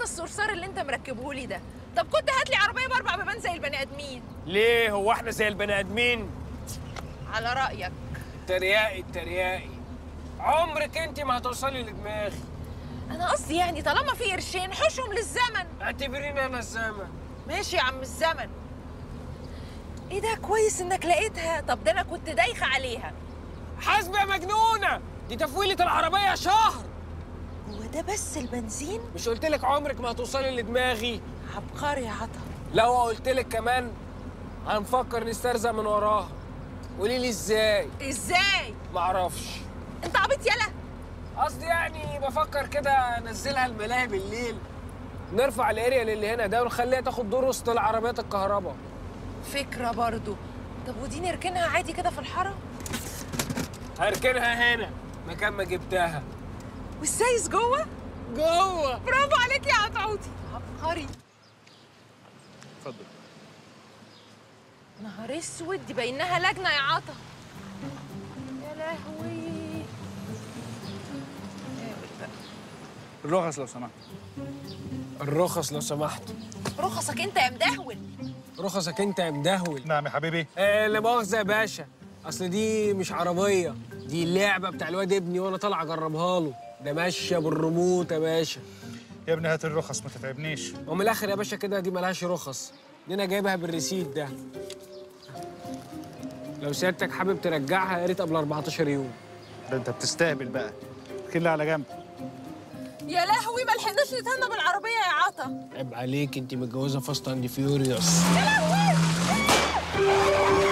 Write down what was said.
عطا الصرصار اللي انت مركبه لي ده طب كنت هات لي عربيه باربع بيبان زي البني ادمين ليه هو احنا زي البني ادمين على رايك ترياقي ترياقي عمرك انت ما هتوصلي لدماغي انا قصدي يعني طالما في قرشين حوشهم للزمن اعتبريني انا الزمن ماشي يا عم الزمن ايه ده كويس انك لقيتها طب ده انا كنت دايخه عليها حاسبه يا مجنونه دي تفويله العربيه شهر هو ده بس البنزين مش قلت لك عمرك ما هتوصلي لدماغي عبقري يا عطا لو قلت لك كمان هنفكر نسترزق من وراها قولي لي ازاي ازاي معرفش انت عبيط يلا قصدي يعني بفكر كده انزلها الملاهي بالليل نرفع الاريال اللي هنا ده ونخليها تاخد دور وسط العربيات الكهرباء فكره برضو طب ودي نركنها عادي كده في الحاره هركنها هنا مكان ما جبتها والسايس جوه جوه برافو عليك يا عطعوتي عبقري اتفضل نهار اسود دي باينها لجنه يا عطا يا لهوي الرخص لو سمحت الرخص لو سمحت رخصك انت يا مدهول رخصك انت يا مدهول نعم يا حبيبي آه لا مؤاخذه يا باشا اصل دي مش عربيه دي اللعبه بتاع الواد ابني وانا طالع اجربها له ده ماشيه بالريموت يا باشا يا ابني هات الرخص ما تتعبنيش ومن الاخر يا باشا كده دي ملهاش رخص دي انا جايبها بالريسيت ده لو سيادتك حابب ترجعها يا ريت قبل 14 يوم ده انت بتستهبل بقى كل على جنب يا لهوي ما لحقناش نتهنى بالعربيه يا عطا عيب عليك انت متجوزه فاست اند فيوريوس يا لهوي